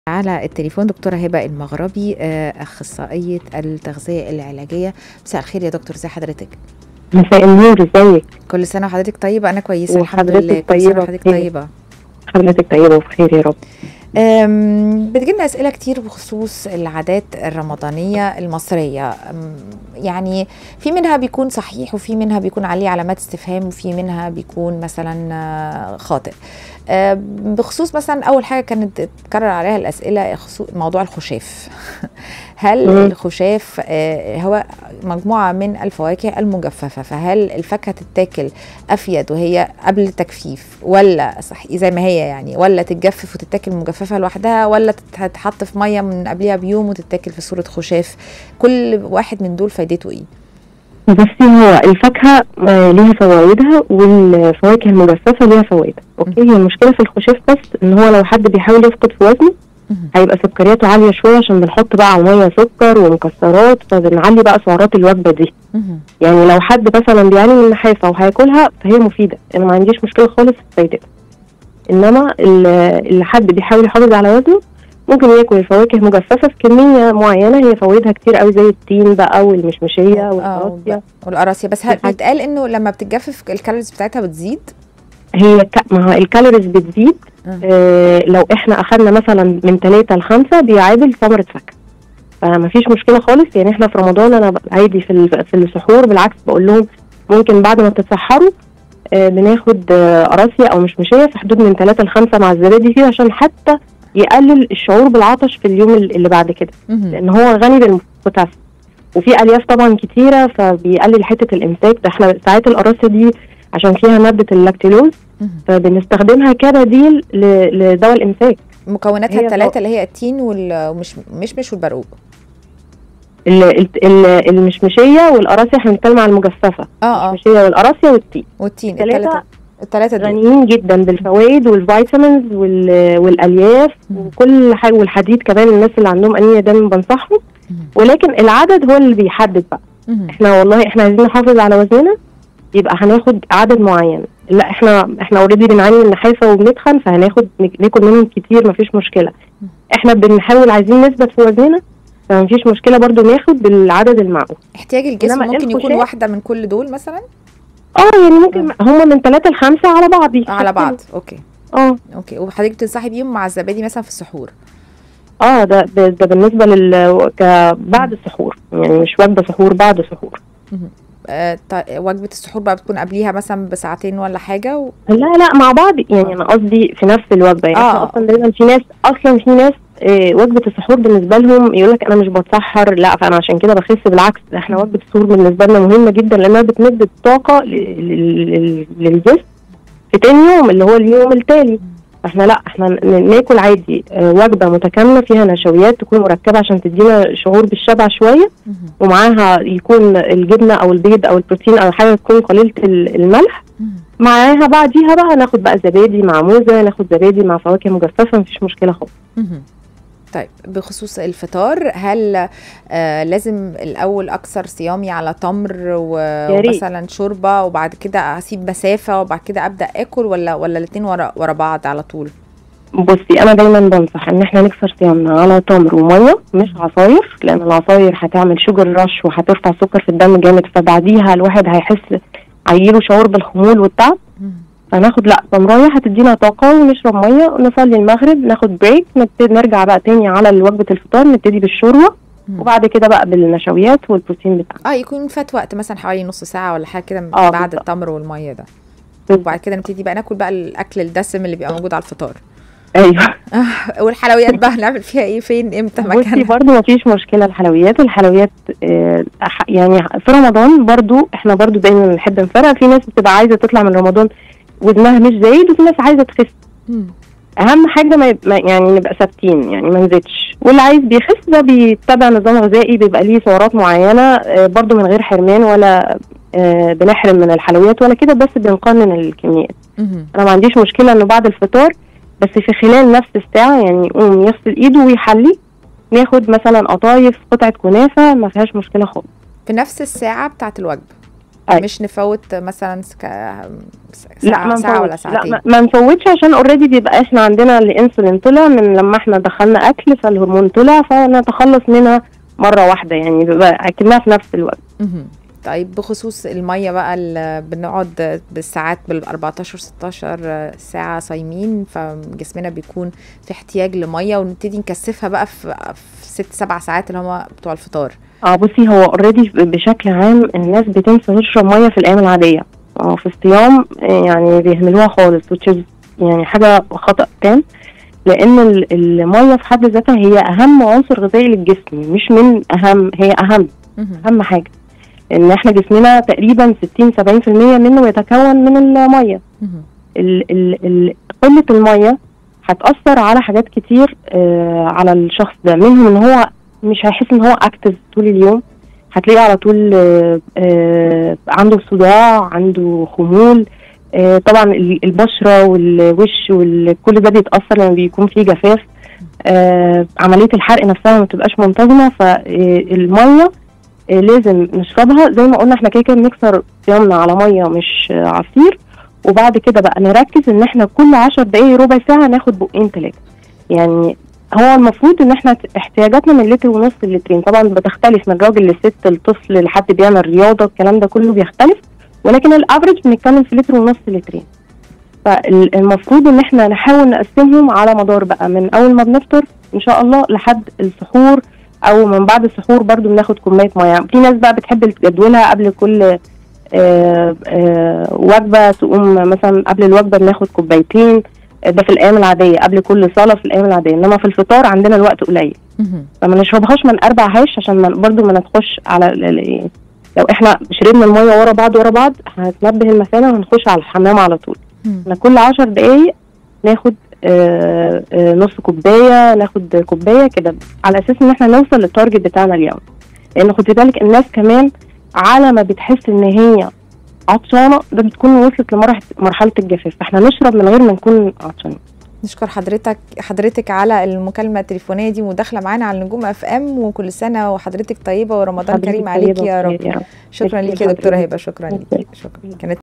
على التليفون دكتورة هبة المغربي آه، أخصائية التغذية العلاجية مساء الخير يا دكتور ازي حضرتك مساء النور ازيك كل سنة وحضرتك طيبة أنا كويسة الحمد وحضرتك لله كل سنة طيبة وحضرتك بخير. طيبة حضرتك طيبة وبخير يا رب أم، بتجيلنا أسئلة كتير بخصوص العادات الرمضانية المصرية أم، يعني في منها بيكون صحيح وفي منها بيكون عليه علامات استفهام وفي منها بيكون مثلا آه، خاطئ أه، بخصوص مثلا أول حاجة كانت تتكرر عليها الأسئلة خصو- موضوع الخشاف هل مم. الخشاف آه، هو مجموعة من الفواكه المجففة فهل الفاكهة تتاكل أفيد وهي قبل التجفيف ولا صح زي ما هي يعني ولا تتجفف وتتاكل مجففة لوحدها ولا تتحط في مية من قبلها بيوم وتتاكل في صورة خشاف كل واحد من دول فايدته ايه؟ بس هو الفاكهة آه، ليها فوائدها والفواكه المجففة ليها فوائدها اوكي هي المشكلة في الخشاف بس ان هو لو حد بيحاول يفقد في وزنه مهم. هيبقى سكرياته عالية شوية عشان بنحط بقى على المية سكر ومكسرات فبنعلي بقى سعرات الوجبة دي مهم. يعني لو حد مثلا بيعاني من نحافة وهياكلها فهي مفيدة انا ما عنديش مشكلة خالص في فايدتها انما ال- اللي حد بيحاول يحافظ على وزنه ممكن ياكل الفواكه مجففة في كمية معينة هي فوائدها كتير قوي زي التين بقى والمشمشية آه، والقراصية والقراصية بس هل في حاجة- بيتقال انه لما بتتجفف الكالوريز بتاعتها بتزيد؟ هي ك... ما هو الكالوريز بتزيد آه. آه لو احنا اخدنا مثلا من 3 ل 5 بيعادل ثمرة فاكهة فما فيش مشكلة خالص يعني احنا في رمضان انا ب- عادي في ال- في السحور بالعكس بقول لهم ممكن بعد ما تتسحروا آه بناخد آه قراصية او مشمشية في حدود من 3 ل 5 مع الزبادي فيه عشان حتى يقلل الشعور بالعطش في اليوم ال- اللي بعد كده مهم. لان هو غني بالبوتاسيوم وفي الياف طبعا كتيره فبيقلل حته الامساك ده احنا ساعات القراصه دي عشان فيها ماده اللاكتيلوز مهم. فبنستخدمها كبديل ل- لدواء الامساك مكوناتها هي الثلاثة اللي هي التين والمش مش مش والبرقوق ال- ال- ال- المشمشيه والقراصيه احنا بنتكلم على المجففه اه اه المشمشيه والقراصيه والتين والتين التلاتة الثلاثة الثلاثة دول غنيين جدا بالفوائد والفيتامينز وال- والالياف مم. وكل حاجه والحديد كمان الناس اللي عندهم انيميا دايما بنصحهم مهم. ولكن العدد هو اللي بيحدد بقى مهم. احنا والله احنا عايزين نحافظ على وزننا يبقى هناخد عدد معين لا احنا احنا اوريدي بنعاني من نحافه وبنتخن فهناخد ناكل منهم كتير مفيش مشكله احنا بنحاول عايزين نثبت في وزننا فمفيش مشكله برضو ناخد بالعدد المعقول احتياج الجسم إنما ممكن يكون الخشاف- واحده من كل دول مثلا اه يعني ممكن هم من ثلاثة لخمسة على بعض على بعض اوكي اه اوكي وحضرتك بتنصحي بيهم مع الزبادي مثلا في السحور اه ده ده, ده بالنسبه لل ك- بعد السحور يعني مش وجبه سحور بعد سحور آه ط- وجبه السحور بقى بتكون قبليها مثلا بساعتين ولا حاجه و... لا لا مع بعض يعني انا قصدي في نفس الوجبه يعني آه. احنا اصلا دايما في ناس اصلا في ناس آه، وجبه السحور بالنسبه لهم يقول لك انا مش بتسحر لا فانا عشان كده بخس بالعكس احنا وجبه السحور بالنسبه لنا مهمه جدا لانها بتمد الطاقه ل- ل- ل- للجسم في تاني يوم اللي هو اليوم التالي احنا لا احنا ن- ناكل عادي آه، وجبه متكامله فيها نشويات تكون مركبه عشان تدينا شعور بالشبع شويه مهم. ومعاها يكون الجبنه او البيض او البروتين او حاجه تكون قليله ال- الملح مهم. معاها بعديها بقى ناخد بقى زبادي مع موزه ناخد زبادي مع فواكه مجففه مفيش مشكله خالص مهم. طيب بخصوص الفطار هل آه لازم الاول اكثر صيامي على تمر و- يا ريت. ومثلا شوربه وبعد كده اسيب مسافه وبعد كده ابدا اكل ولا ولا الاثنين ورا ورا بعض على طول بصي انا دايما بنصح ان احنا نكسر صيامنا على تمر وميه مش عصاير لان العصاير هتعمل شوجر رش وهترفع السكر في الدم جامد فبعديها الواحد هيحس هيجيله شعور بالخمول والتعب مهم. فناخد لا تمرايه هتدينا طاقه ونشرب ميه ونصلي المغرب ناخد بريك نبتدي نرجع بقى تاني على وجبه الفطار نبتدي بالشوربه مم. وبعد كده بقى بالنشويات والبروتين بتاعنا اه يكون فات وقت مثلا حوالي نص ساعه ولا حاجه كده آه، بعد بالظبط. التمر والميه ده بالظبط. وبعد كده نبتدي بقى ناكل بقى الاكل الدسم اللي بيبقى موجود على الفطار ايوه والحلويات بقى هنعمل فيها ايه فين امتى بصي مكانها برضو مفيش مشكله الحلويات الحلويات آه، أح- يعني في رمضان برضو احنا برضو دايما بنحب نفرق في ناس بتبقى عايزه تطلع من رمضان وزنها مش زايد وفي ناس عايزه تخس مم. اهم حاجه ما يب- ما- يعني نبقى ثابتين يعني ما نزيدش واللي عايز بيخس ده بيتبع نظام غذائي بيبقى ليه سعرات معينه آه، برضو من غير حرمان ولا آه، بنحرم من الحلويات ولا كده بس بنقنن الكميات مهم. انا ما عنديش مشكله انه بعد الفطار بس في خلال نفس الساعه يعني يقوم يغسل ايده ويحلي ناخد مثلا قطايف قطعه كنافه ما فيهاش مشكله خالص في نفس الساعه بتاعه الوجبه أي. مش نفوت مثلا سكا... لا ساعة, ما ساعة ولا نفوتش لا ساعتين ما- ما نفوتش عشان اوريدي بيبقى احنا عندنا الانسولين طلع من لما احنا دخلنا اكل فالهرمون طلع فنتخلص منها مره واحده يعني بيبقى اكنها في نفس الوقت مهم. طيب بخصوص الميه بقى اللي بنقعد بالساعات بال 14 16 ساعه صايمين فجسمنا بيكون في احتياج لميه ونبتدي نكثفها بقى في في ست سبع ساعات اللي هم بتوع الفطار اه بصي هو اوريدي بشكل عام الناس بتنسى تشرب ميه في الايام العاديه اه في الصيام آه، يعني بيهملوها خالص which is يعني حاجه خطا تام لان ال- الميه في حد ذاتها هي اهم عنصر غذائي للجسم مش من اهم هي اهم مهم. اهم حاجه ان احنا جسمنا تقريبا 60 70% منه يتكون من الميه مهم. ال ال ال قله الميه هتاثر على حاجات كتير آه على الشخص ده منهم ان هو مش هيحس ان هو اكتف طول اليوم هتلاقيه على طول آه آه عنده صداع عنده خمول آه طبعا ال- البشره والوش وكل ده بيتاثر لما بيكون فيه جفاف آه عمليه الحرق نفسها ما بتبقاش منتظمه فالميه آه، لازم نشربها زي ما قلنا احنا كده كده بنكسر صيامنا على ميه مش آه، عصير وبعد كده بقى نركز ان احنا كل عشر دقايق ربع ساعه ناخد بقين ثلاثه يعني هو المفروض ان احنا احتياجاتنا من لتر ونص لترين طبعا بتختلف من راجل لست لطفل لحد بيعمل رياضه الكلام ده كله بيختلف ولكن الافرج بنتكلم في لتر ونص لترين فالمفروض ان احنا نحاول نقسمهم على مدار بقى من اول ما بنفطر ان شاء الله لحد السحور او من بعد السحور برضو بناخد كميه ميه في ناس بقى بتحب تجدولها قبل كل آه، آه، وجبه تقوم مثلا قبل الوجبه بناخد كوبايتين آه، ده في الايام العاديه قبل كل صلاه في الايام العاديه انما في الفطار عندنا الوقت قليل مهم. فما نشربهاش ما نقربعهاش عشان ما برضو ما ندخش على ال- ال- لو احنا شربنا الميه ورا بعض ورا بعض هتنبه المثانه وهنخش على الحمام على طول مهم. احنا كل عشر دقايق ناخد آه آه نص كوبايه ناخد كوبايه كده على اساس ان احنا نوصل للتارجت بتاعنا اليوم لان خدي بالك الناس كمان على ما بتحس ان هي عطشانه ده بتكون وصلت لمرحله مرحله الجفاف فاحنا نشرب من غير ما نكون عطشانين نشكر حضرتك حضرتك على المكالمه التليفونيه دي مداخله معانا على النجوم اف ام وكل سنه وحضرتك طيبه ورمضان حضرتك كريم عليك طيبة يا رب وبخير يا رب شكرا ميرسي ليك يا دكتوره حضرتك. هبه شكرا ميرسي. ليك شكرا كانت